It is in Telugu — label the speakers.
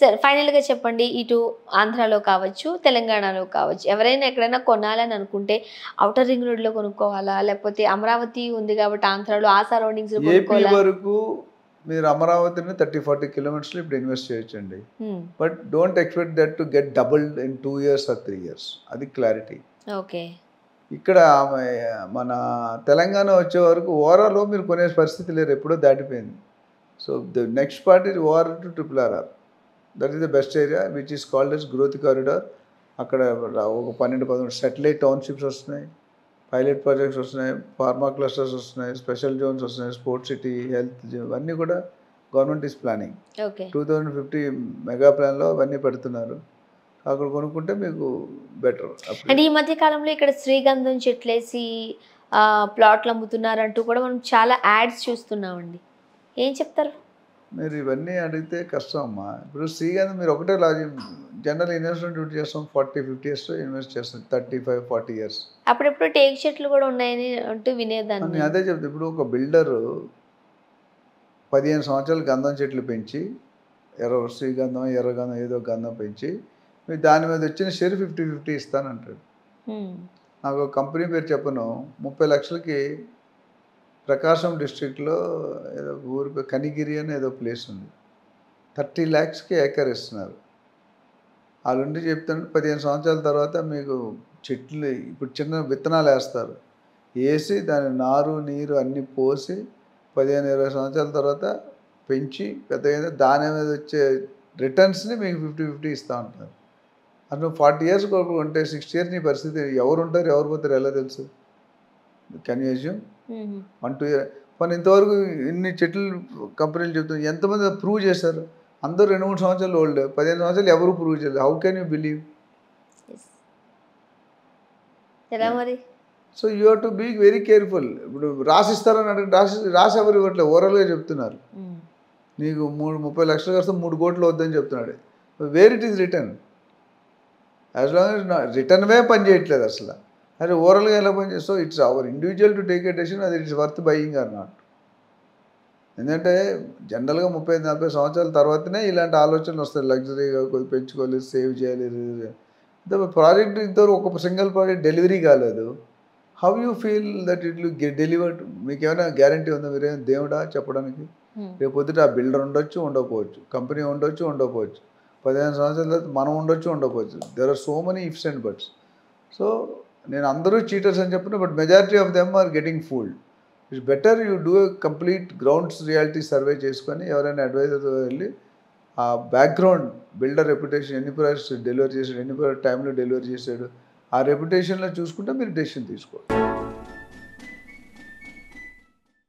Speaker 1: సార్ ఫైనల్గా చెప్పండి ఇటు ఆంధ్రాలో కావచ్చు తెలంగాణలో కావచ్చు ఎవరైనా ఎక్కడైనా కొనాలని అనుకుంటే అవుటర్ రింగ్ రోడ్లో కొనుక్కోవాలా లేకపోతే అమరావతి ఉంది కాబట్టి ఆంధ్రాలో ఆ సరౌండింగ్స్
Speaker 2: ఏపీ
Speaker 1: కొనుక్కోవాలా
Speaker 2: వరకు మీరు అమరావతిని థర్టీ ఫార్టీ కిలోమీటర్స్లో ఇప్పుడు ఇన్వెస్ట్ చేయొచ్చండి
Speaker 1: hmm.
Speaker 2: But don't expect that to get double in two years or three years అది క్లారిటీ
Speaker 1: ఓకే
Speaker 2: ఇక్కడ ఆమె మన తెలంగాణ వచ్చే వరకు ఓవరాల్ మీరు కొనే పరిస్థితి లేరు ఎప్పుడో దాటిపోయింది so the next part is OR to triple RR that is the best area which is called as growth corridor అక్కడ ఒక పన్నెండు పదమూడు సెటిలైట్ టౌన్షిప్స్ వస్తున్నాయి పైలట్ ప్రాజెక్ట్స్ వస్తున్నాయి ఫార్మా క్లస్టర్స్ వస్తున్నాయి స్పెషల్ జోన్స్ వస్తున్నాయి స్పోర్ట్స్ సిటీ హెల్త్ అన్నీ కూడా government is planning
Speaker 1: okay
Speaker 2: two thousand fifty mega ప్లాన్లో అవన్నీ పెడుతున్నారు అక్కడ కొనుక్కుంటే మీకు బెటర్
Speaker 1: అండ్ ఈ మధ్య కాలంలో ఇక్కడ శ్రీగంధం చెట్లేసి ఆ, ప్లాట్లు అమ్ముతున్నారంటూ కూడా మనం చాలా యాడ్స్ చూస్తున్నామండి ఏం చెప్తారు
Speaker 2: మీరు ఇవన్నీ అడిగితే కష్టం అమ్మా ఇప్పుడు శ్రీగంధం మీరు ఒకటే లాజీ జనరల్ ఇన్వెస్ట్మెంట్ డ్యూటీ చేస్తాం ఫార్టీ ఫిఫ్టీ ఇయర్స్ ఇన్వెస్ట్ చేస్తాం థర్టీ ఫైవ్ ఫార్టీ ఇయర్స్
Speaker 1: అప్పుడెప్పుడు టేక్ చెట్లు కూడా ఉన్నాయని అంటూ వినేదాన్ని
Speaker 2: నేను అదే చెప్తా ఇప్పుడు ఒక బిల్డరు పదిహేను సంవత్సరాలు గంధం చెట్లు పెంచి ఎర్ర శ్రీగంధం ఎర్రగంధం ఏదో గంధం పెంచి మీరు దాని మీద వచ్చిన షేర్ ఫిఫ్టీ ఫిఫ్టీ ఇస్తానంటాడు
Speaker 1: హ్మ్.
Speaker 2: నాకు ఒక కంపెనీ పేరు చెప్పను ముప్పై లక్షలకి ప్రకాశం డిస్ట్రిక్ట్లో ఏదో ఊరి పేరు కనిగిరి అని ఏదో ప్లేస్ ఉంది థర్టీ ల్యాక్స్కి ఏకర్ ఇస్తున్నారు వాళ్ళుండి చెప్తాను పదిహేను సంవత్సరాల తర్వాత మీకు చెట్లు ఇప్పుడు చిన్న విత్తనాలు వేస్తారు వేసి దాని నారు నీరు అన్నీ పోసి పదిహేను ఇరవై సంవత్సరాల తర్వాత పెంచి పెద్దగా దాని మీద వచ్చే రిటర్న్స్ని మీకు ఫిఫ్టీ ఫిఫ్టీ ఇస్తూ ఉంటారు అసలు ఫార్టీ ఇయర్స్ కొరకు ఉంటే సిక్స్టీ ఇయర్స్ నీ పరిస్థితి ఎవరు ఉంటారు ఎవరు పోతారు ఎలా తెలుసు కెన్ యూజ్యం
Speaker 1: హ్మ్.
Speaker 2: వన్ టూ ఇయర్ మన ఇంతవరకు ఇన్ని చెట్లు కంపెనీలు చెప్తారు ఎంతమంది ప్రూవ్ చేశారు అందరూ రెండు మూడు సంవత్సరాలు ఓల్డ్ పదిహేను సంవత్సరాలు ఎవరు ప్రూవ్ చేయలేదు how can you believe
Speaker 1: Yes. ఎలా మరి
Speaker 2: so you have to be very careful ఇప్పుడు రాసిస్తారని అడిగి రాసి రాసి ఎవరు ఇవ్వట్లేదు ఓవరాల్గా చెప్తున్నారు
Speaker 1: హ్మ్.
Speaker 2: నీకు మూడు ముప్పై లక్షలు కడితే మూడు కోట్లు వద్దని చెప్తున్నాడు where it is return as long as రిటర్న్వే పని చేయట్లేదు అసలు అరే ఓవరాల్గా ఎలా పని చేస్తావు it's our individual to take a decision అది it's worth buying or not ఎందుకంటే జనరల్గా ముప్పై ఐదు నలభై సంవత్సరాల తర్వాతనే ఇలాంటి ఆలోచనలు వస్తాయి లగ్జరీగా కొద్ది పెంచుకోవాలి సేవ్ చేయాలి ఇంత ప్రాజెక్ట్ ఇంతవరకు ఒక సింగిల్ ప్రాజెక్ట్ డెలివరీ కాలేదు how you feel that it get delivered మీకు ఏమైనా గ్యారంటీ ఉందా మీరేం దేవుడా చెప్పడానికి
Speaker 1: హ్మ్.
Speaker 2: రేపు పొద్దుట ఆ బిల్డర్ ఉండొచ్చు ఉండకపోవచ్చు కంపెనీ ఉండొచ్చు ఉండకపోవచ్చు పదిహేను సంవత్సరాల తర్వాత మనం ఉండొచ్చు ఉండకపోవచ్చు there are so many ifs and buts so నేను అందరూ చీటర్స్ అని చెప్పిన but majority of them are getting fooled it's better you do complete grounds reality survey చేసుకొని ఎవరైనా అడ్వైజర్తో వెళ్ళి ఆ బ్యాక్గ్రౌండ్ బిల్డర్ రెప్యుటేషన్ ఎన్ని ప్రైస్ డెలివరీ చేశాడు ఎన్ని టైంలో డెలివరీ చేశాడు ఆ రెప్యుటేషన్లో చూసుకుంటే మీరు డెసిషన్ తీసుకోండి